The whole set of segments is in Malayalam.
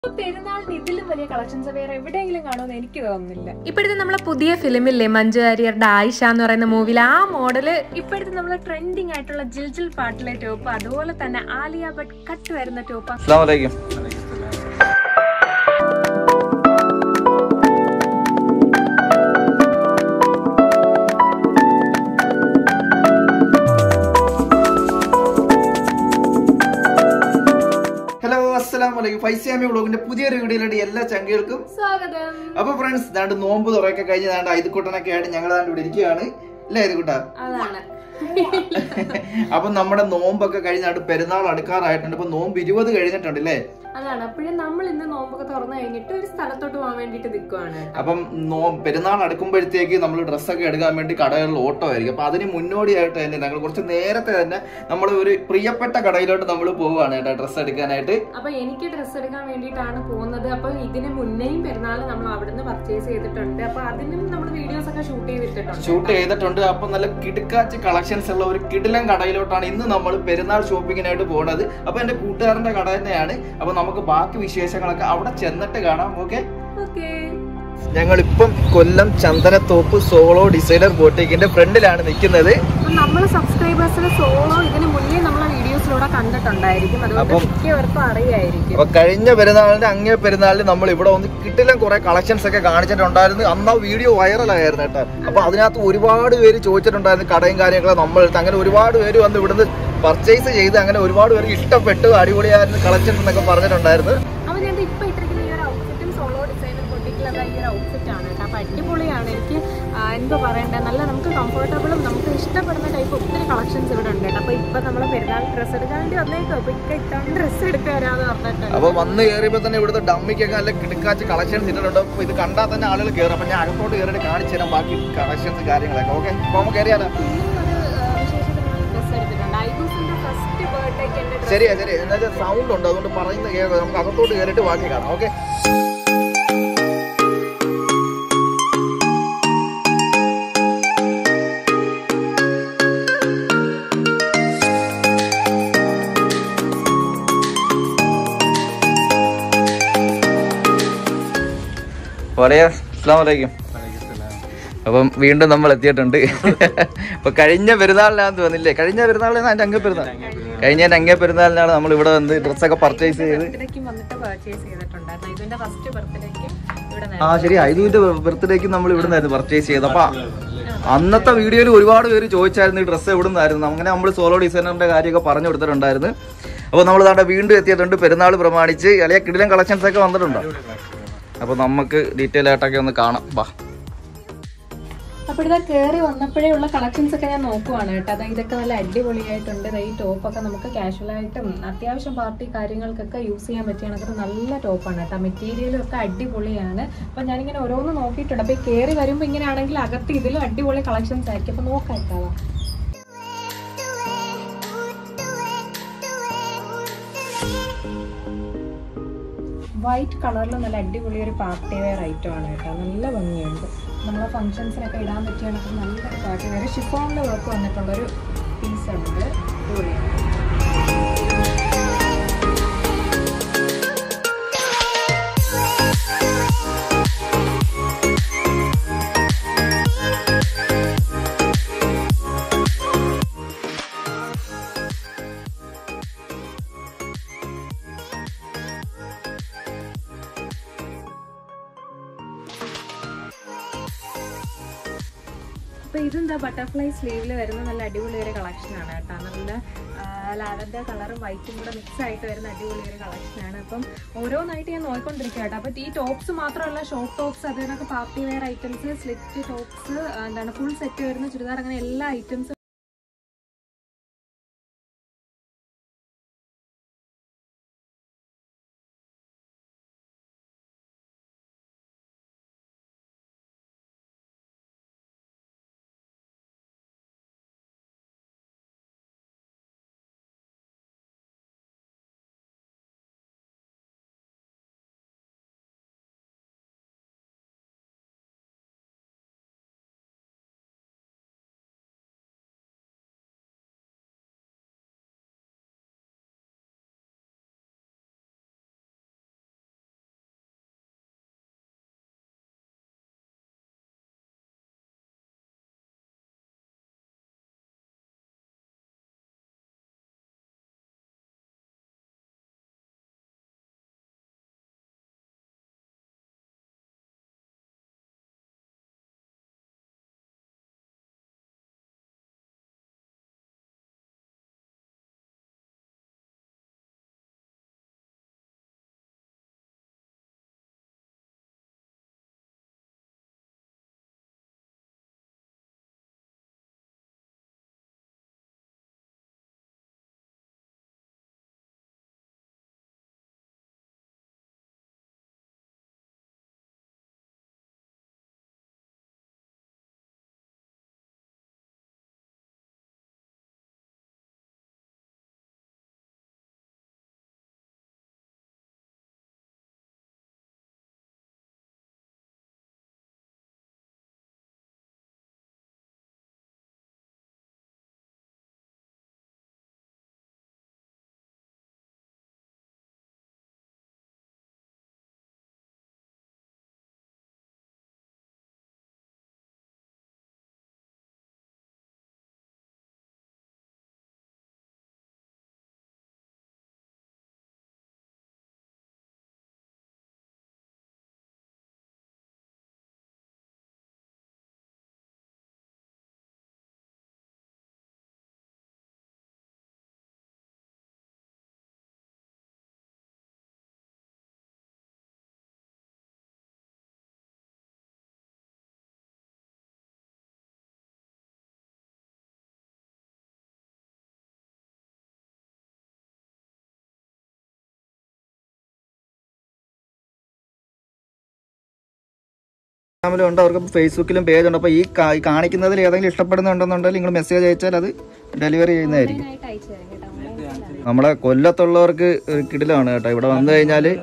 പെരുന്നാളിന് ഇതിലും വലിയ കളക്ഷൻസ് വേറെ എവിടെയെങ്കിലും കാണുമെന്ന് എനിക്ക് തോന്നുന്നില്ല ഇപ്പോഴത്തെ നമ്മളെ പുതിയ ഫിലിമില്ലേ മഞ്ജു വാര്യറുടെ ആയിഷ എന്ന് പറയുന്ന മൂവിയിൽ ആ മോഡല് ഇപ്പോഴത്തെ നമ്മളെ ട്രെൻഡിങ് ആയിട്ടുള്ള ജിൽ ജിൽ പാട്ടിലെ ടോപ്പ് അതുപോലെ തന്നെ ആലിയ ഭട്ട് കട്ട് വരുന്ന ടോപ്പ് അസ്സാം വലൈക്കും ഹലോ അസ്സലാം വലൈക്കും ഫൈസാമി വ്ളോഗിന്റെ പുതിയൊരു വീഡിയോയിലോട്ട് എല്ലാ ചങ്കുകൾക്കും സ്വാഗതം അപ്പൊ ഫ്രണ്ട്സ് ദാണ്ട് നോമ്പ് തുറയൊക്കെ കഴിഞ്ഞ് ദാണ്ട് ഐതുക്കുട്ടനൊക്കെ ആയിട്ട് ഞങ്ങൾ ദാണ്ട് ഇവിടെ ഇരിക്കുകയാണ് അല്ലേ ഐതുക്കുട്ട അതാണ് അപ്പൊ നമ്മുടെ നോമ്പൊക്കെ കഴിഞ്ഞാണ്ട് പെരുന്നാൾ അടുക്കാറായിട്ടുണ്ട് ഇപ്പൊ നോമ്പ് ഇരുപത് കഴിഞ്ഞിട്ടുണ്ട് അല്ലേ അതാണ് അപ്പോഴും നമ്മൾ ഇന്ന് നോമ്പൊക്കെ തുറന്നു കഴിഞ്ഞിട്ട് ഒരു സ്ഥലത്തോട്ട് പോകാൻ വേണ്ടിട്ട് നിൽക്കുവാണ് അപ്പം നോ പെരുന്നാൾ അടുക്കുമ്പോഴത്തേക്ക് നമ്മൾ ഡ്രസ്സൊക്കെ എടുക്കാൻ വേണ്ടി കടകളിൽ ഓട്ടോ ആയിരിക്കും അപ്പൊ അതിന് മുന്നോടിയായിട്ട് തന്നെ ഞങ്ങൾ കുറച്ച് നേരത്തെ തന്നെ നമ്മൾ ഒരു പ്രിയപ്പെട്ട കടയിലോട്ട് നമ്മൾ പോവുകയാണ് കേട്ടോ ഡ്രസ്സ് എടുക്കാനായിട്ട് അപ്പൊ എനിക്ക് ഡ്രസ്സ് എടുക്കാൻ വേണ്ടിയിട്ടാണ് പോകുന്നത് അപ്പൊ ഇതിന് മുന്നേയും പെരുന്നാൾ നമ്മൾ അവിടുന്ന് പർച്ചേസ് ചെയ്തിട്ടുണ്ട് അപ്പൊ അതിനും നമ്മൾ വീഡിയോസ് ഒക്കെ ഷൂട്ട് ചെയ്തിട്ടുണ്ട് ഷൂട്ട് ചെയ്തിട്ടുണ്ട് അപ്പൊ നല്ല കിടുക്കാച്ച് കളക്ഷൻസ് ഉള്ള ഒരു കിടിലൻ കടയിലോട്ടാണ് ഇന്ന് നമ്മൾ പെരുന്നാൾ ഷോപ്പിങ്ങിനായിട്ട് പോകുന്നത് അപ്പൊ എന്റെ കൂട്ടുകാരന്റെ കട തന്നെയാണ് അപ്പൊ നമുക്ക് ബാക്കി വിശേഷങ്ങളൊക്കെ അവിടെ ചെന്നിട്ട് കാണാം ഓക്കെ ഓക്കേ ഞങ്ങൾ ഇപ്പം കൊല്ലം ചന്ദനത്തോപ്പ് സോളോ ഡിസൈനർ ബോട്ടിക്കിന്റെ ഫ്രണ്ടിലാണ് നിൽക്കുന്നത് അപ്പൊ നമ്മളെ സബ്സ്ക്രൈബേഴ്സിന് സോളോ ഇതിന് മുന്നേ നമ്മളെ വീഡിയോസിലൂടെ കണ്ടിട്ടുണ്ടായിരിക്കും അതുകൊണ്ട് അപ്പം- മിക്കവർക്കും അറിയായിരിക്കും അപ്പൊ കഴിഞ്ഞ പെരുന്നാളിന്റെ അങ്ങേ പെരുന്നാളിന് നമ്മൾ ഇവിടെ വന്ന് കിട്ടില്ല കുറെ കളക്ഷൻസ് ഒക്കെ കാണിച്ചിട്ടുണ്ടായിരുന്നു അന്ന് ആ വീഡിയോ വൈറലായിരുന്നു കേട്ടോ അപ്പൊ അതിനകത്ത് ഒരുപാട് പേര് ചോദിച്ചിട്ടുണ്ടായിരുന്നു കടയും കാര്യങ്ങളൊക്കെ നമ്മൾ എടുത്ത് അങ്ങനെ ഒരുപാട് പേര് വന്ന് ഇവിടുന്ന് പർച്ചേസ് ചെയ്ത് അങ്ങനെ ഒരുപാട് പേർക്ക് ഇഷ്ടപ്പെട്ടു അടിപൊളിയായിരുന്നു കളക്ഷൻസ് എന്നൊക്കെ പറഞ്ഞിട്ടുണ്ടായിരുന്നു അപ്പൊ ഞാൻ ഇപ്പൊ ഇട്ടിരിക്കുന്ന ഈ ഒരു ഔട്ട്ഫിറ്റും സോളോ ഡിസൈനും പൊട്ടിക്കുള്ള ഈ ഒരു ഔട്ട്ഫിറ്റ് ആണ് കേട്ടോ അപ്പൊ അടിപൊളിയാണ് എനിക്ക് ആ, എന്തോ പറയണ്ടേ നല്ല നമുക്ക് കംഫർട്ടബിളും നമുക്ക് ഇഷ്ടപ്പെടുന്ന ടൈപ്പ് ഒത്തിരി കളക്ഷൻസ് ഇവിടെ ഉണ്ട് കേട്ടോ അപ്പൊ ഇപ്പൊ നമ്മളെ പെരുന്നാൾ ഡ്രസ്സ് എടുക്കാൻ വേണ്ടി വന്നേക്കോ അപ്പൊ ഇക്ക ഇട്ടാണ് ഡ്രസ്സ് എടുക്കാൻ വരാന്ന് പറഞ്ഞിട്ടുണ്ട് അപ്പൊ വന്ന് കയറിയപ്പോ തന്നെ ഇവിടുത്തെ ഡമ്മിക്കൊക്കെ നല്ല കിടക്കാച്ച് കളക്ഷൻസ് ഇട്ടിട്ടുണ്ട് അപ്പൊ ഇത് കണ്ടാൽ തന്നെ ആളുകൾ കയറും അപ്പൊ ഞാൻ അകത്തോട്ട് കയറിയിട്ട് കാണിച്ചു തരാം ബാക്കി കളക്ഷൻസ് കാര്യങ്ങളൊക്കെ ഓക്കെ അപ്പൊ നമുക്ക് കയറിയാലോ ഡ്രസ്സ് എടുത്തിട്ടുണ്ട് ഐബൂസിന്റെ ഫസ്റ്റ് ബർത്ത്ഡേക്ക് എന്റെ ഡ്രസ്സ് ശരിയാ ശരി എന്നുവെച്ചാൽ സൗണ്ട് ഉണ്ട് അതുകൊണ്ട് പറയുന്ന കേൾക്കാം നമുക്ക് അകത്തോട്ട് കയറിയിട്ട് ബാക്കി കാണാം ഓക്കെ പറയാ അസ്സാം വലൈക്കും അപ്പം വീണ്ടും നമ്മൾ എത്തിയിട്ടുണ്ട് അപ്പൊ കഴിഞ്ഞ പെരുന്നാളിനാന്ന് തോന്നില്ലേ കഴിഞ്ഞ പെരുന്നാളിനാണ് അതിന്റെ അങ്ങേ പെരുന്നാൾ കഴിഞ്ഞ അങ്ങേ പെരുന്നാളിനാണ് നമ്മൾ ഇവിടെ വന്ന് ഡ്രസ്സൊക്കെ പർച്ചേസ് ചെയ്ത് ബർത്ത്ഡേക്കും വന്നിട്ട് പർച്ചേസ് ചെയ്തിട്ടുണ്ടായിരുന്നു ഇതിന്റെ ഫസ്റ്റ് ബർത്ത്ഡേക്ക് ഇവിടെ ആ ശരി ഐതുവിന്റെ ബർത്ത്ഡേക്ക് നമ്മൾ ഇവിടെ നിന്നായിരുന്നു പർച്ചേസ് ചെയ്തത് അപ്പൊ അന്നത്തെ വീഡിയോയിൽ ഒരുപാട് പേര് ചോദിച്ചായിരുന്നു ഈ ഡ്രസ്സ് എവിടെ നിന്നായിരുന്നു അങ്ങനെ നമ്മൾ സോളോ ഡിസൈനറിന്റെ കാര്യമൊക്കെ പറഞ്ഞു കൊടുത്തിട്ടുണ്ടായിരുന്നു അപ്പോൾ നമ്മൾ താണ്ട വീണ്ടും എത്തിയിട്ടുണ്ട് പെരുന്നാൾ പ്രമാണിച്ച് ഇളയ കിടിലൻ കളക്ഷൻസ് ഒക്കെ വന്നിട്ടുണ്ടോ അപ്പോൾ നമുക്ക് ഡീറ്റെയിൽ ആയിട്ടൊക്കെ ഒന്ന് കാണാം ബാ അപ്പോൾ ഇതാ കയറി വന്നപ്പോഴേ ഉള്ള കളക്ഷൻസ് ഒക്കെ ഞാൻ നോക്കുവാണ് കേട്ടോ അതായത് ഇതൊക്കെ നല്ല അടിപൊളിയായിട്ടുണ്ട് ദാ ഈ ടോപ്പൊക്കെ നമുക്ക് കാഷ്വൽ ആയിട്ടും അത്യാവശ്യം പാർട്ടി കാര്യങ്ങൾക്കൊക്കെ യൂസ് ചെയ്യാൻ പറ്റിയ കണക്ക് നല്ല ടോപ്പാണ് കേട്ടോ മെറ്റീരിയലും ഒക്കെ അടിപൊളിയാണ് അപ്പം ഞാനിങ്ങനെ ഓരോന്ന് നോക്കിയിട്ടുണ്ട് അപ്പോൾ ഈ കയറി വരുമ്പോൾ ഇങ്ങനെ ആണെങ്കിൽ അകത്ത് ഇതിലും അടിപൊളി കളക്ഷൻസ് ആയിരിക്കും അപ്പോൾ നോക്കാം കേട്ടോ വൈറ്റ് കളറിൽ നല്ല അടിപൊളി ഒരു പാർട്ടി വെയർ ഐറ്റം ആണ് കേട്ടോ നല്ല ഭംഗിയുണ്ട് നമ്മളെ ഫംഗ്ഷൻസിനൊക്കെ ഇടാൻ പറ്റിയ കണക്ക് നല്ലൊരു പാർട്ടി വെയർ ഷിഫോണിൻ്റെ വർക്ക് വന്നിട്ടുള്ളൊരു പീസ് ഉണ്ട് അടിപൊളിയാണ് അപ്പൊ ഇതെന്താ ബട്ടർഫ്ലൈ സ്ലീവിൽ വരുന്ന നല്ല അടിപൊളി ഒരു കളക്ഷൻ ആണ് കേട്ടോ നല്ല ലാവൻഡർ കളറും വൈറ്റും കൂടെ മിക്സ് ആയിട്ട് വരുന്ന അടിപൊളി ഒരു കളക്ഷൻ ആണ് അപ്പം ഓരോന്നായിട്ട് ഞാൻ നോക്കിക്കൊണ്ടിരിക്കുക കേട്ടോ അപ്പൊ ഈ ടോപ്സ് മാത്രമല്ല ഷോർട്ട് ടോപ്സ് അതിനൊക്കെ party wear items slit tops എന്താണ് ഫുൾ സെറ്റ് വരുന്ന ചുരിദാർ അങ്ങനെ എല്ലാ ഐറ്റംസും ഇൻസ്റ്റാഗ്രാമിലും ഉണ്ട് അവർക്ക് ഫേസ്ബുക്കിലും പേജ് ഉണ്ട് അപ്പോൾ ഈ കാ- ഈ കാണിക്കുന്നതിൽ ഏതെങ്കിലും ഇഷ്ടപ്പെടുന്നുണ്ടെന്നുണ്ടെങ്കിൽ നിങ്ങൾ മെസ്സേജ് അയച്ചാൽ അത് ഡെലിവറി ചെയ്യുന്നതായിരിക്കും ആയിട്ട് അയച്ചു തരാം കേട്ടോ ഓൺലൈനിൽ നമ്മളെ കൊല്ലത്തുള്ളവർക്ക് ഒരു കിടിലാണ് കേട്ടോ ഇവിടെ വന്നു കഴിഞ്ഞാൽ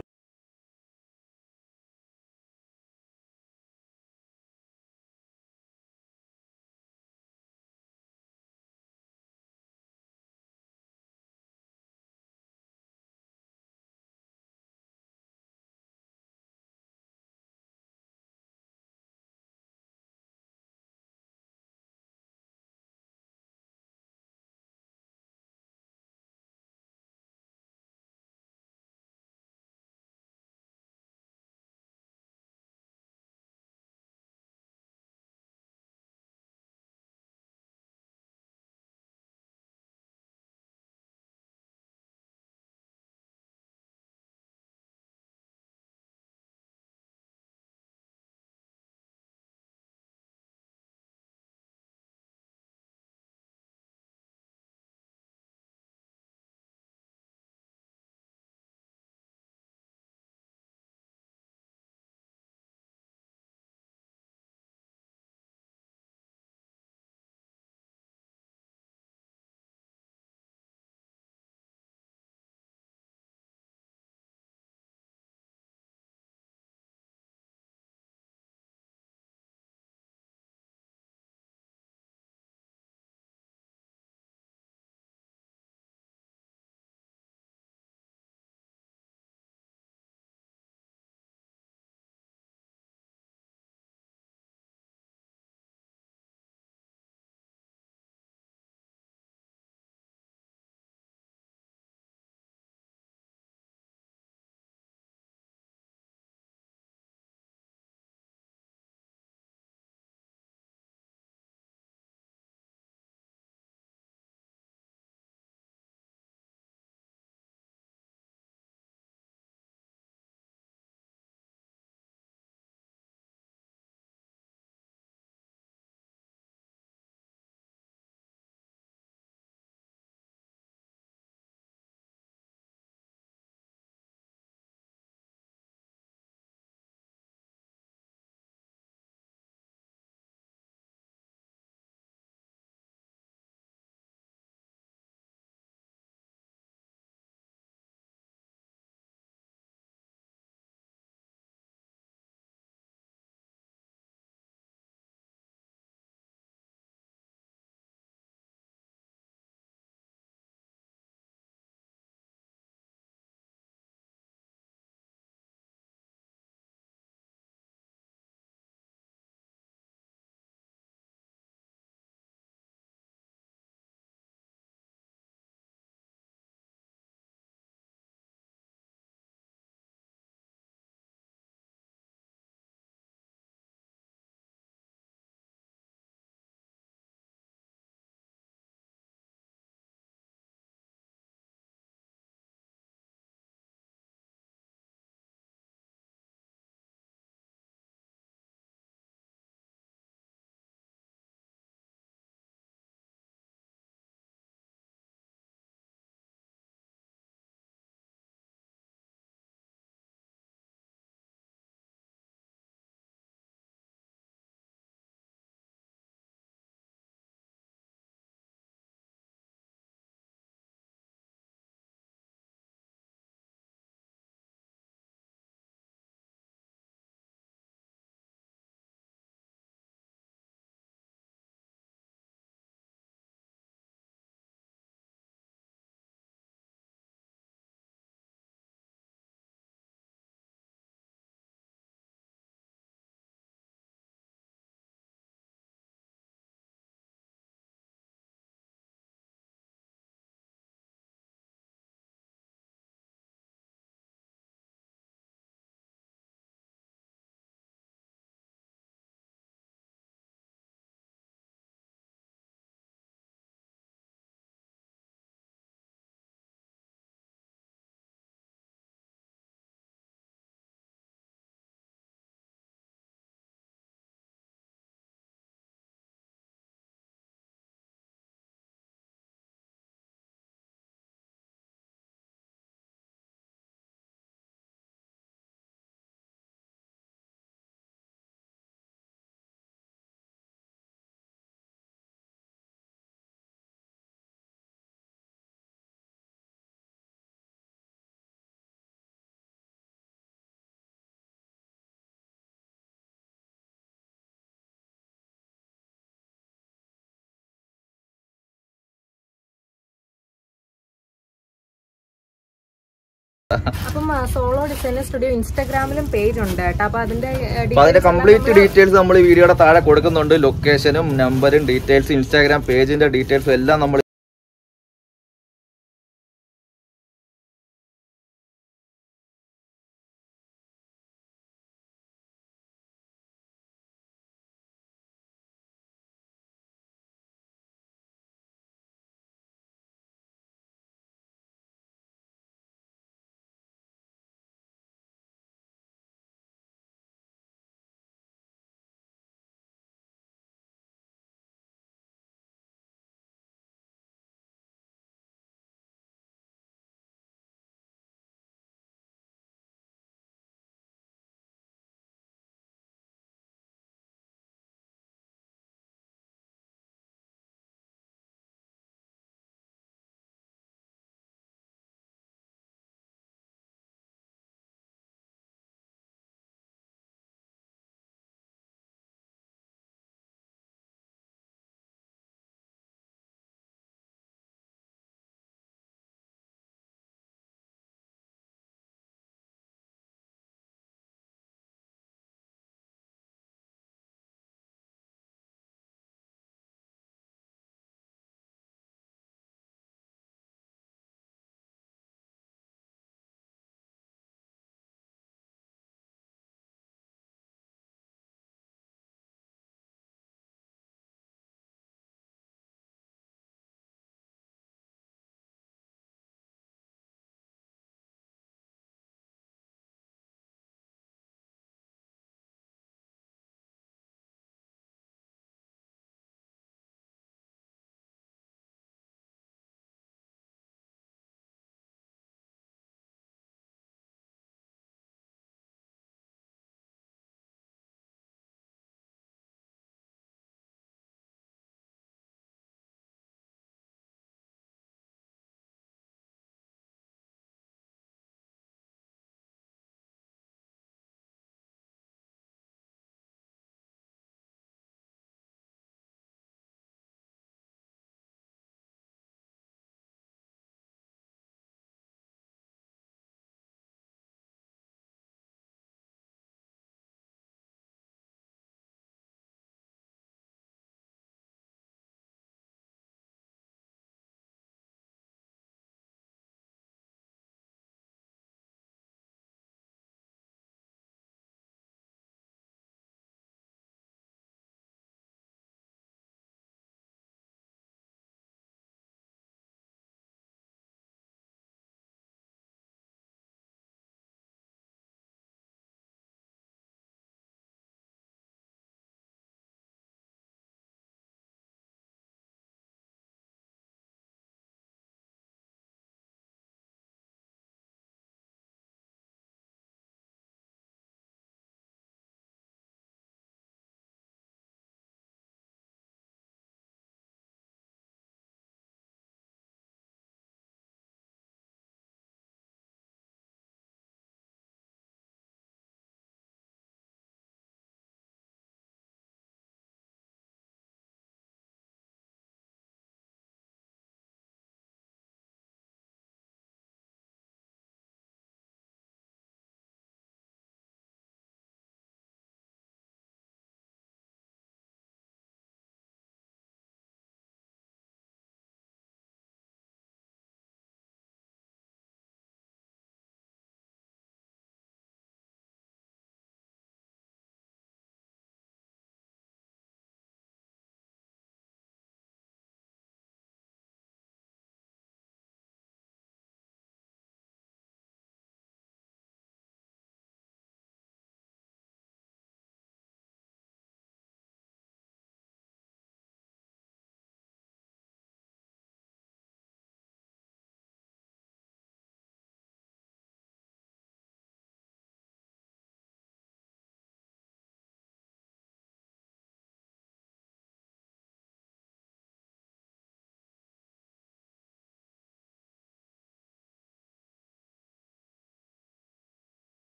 അപ്പം സോളോ ഡിസൈനർ സ്റ്റുഡിയോ ഇൻസ്റ്റാഗ്രാമിലും പേജ് ഉണ്ട് കേട്ടോ അപ്പൊ അതിന്റെ ഏഹ്, അപ്പൊ അതിന്റെ details എല്ലാം കംപ്ലീറ്റ് നമ്മള് ഡീറ്റെയിൽസ് നമ്മൾ ഈ വീഡിയോയുടെ താഴെ കൊടുക്കുന്നുണ്ട് ലൊക്കേഷനും നമ്പറും ഡീറ്റെയിൽസ് ഇൻസ്റ്റാഗ്രാം പേജിന്റെ ഡീറ്റെയിൽസും എല്ലാം നമ്മൾ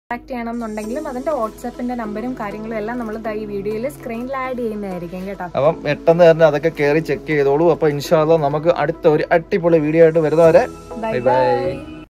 കോൺടാക്ട് ചെയ്യണം എന്നുണ്ടെങ്കിലും അതിന്റെ വാട്സാപ്പിന്റെ നമ്പരും കാര്യങ്ങളും എല്ലാം നമ്മൾ ഈ വീഡിയോയിൽ സ്ക്രീനിൽ ആഡ് ചെയ്യുന്നതായിരിക്കും കേട്ടോ അപ്പം പെട്ടെന്ന് തന്നെ അതൊക്കെ കയറി ചെക്ക് ചെയ്തോളൂ അപ്പൊ ഇൻഷാല്ല നമുക്ക് അടുത്ത ഒരു അടിപൊളി വീഡിയോ ആയിട്ട് വരുന്നവരെ ബൈ ബൈ ബൈ